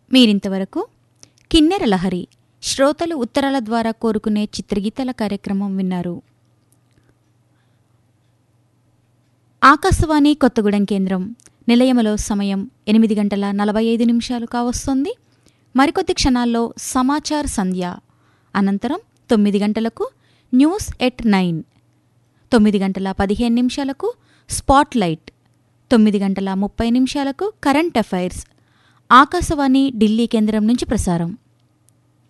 మీరింతవరకు కిన్నెర లహరి శ్రోతలు ఉత్తరాల ద్వారా కోరుకునే చిత్రగీతాల కార్యక్రమం విన్నారు ఆకాశవాణి కొత్తగూడెం కేంద్రం నిలయమలో సమయం ఎనిమిది గంటల నలభై ఐదు నిమిషాలు కావస్తోంది మరికొద్ది క్షణాల్లో సమాచార్ సంధ్య అనంతరం తొమ్మిది గంటలకు న్యూస్ ఎట్ నైన్ తొమ్మిది గంటల పదిహేను నిమిషాలకు స్పాట్ లైట్ తొమ్మిది గంటల ముప్పై నిమిషాలకు కరెంట్ అఫైర్స్ ఆకాశవాణి ఢిల్లీ కేంద్రం నుంచి ప్రసారం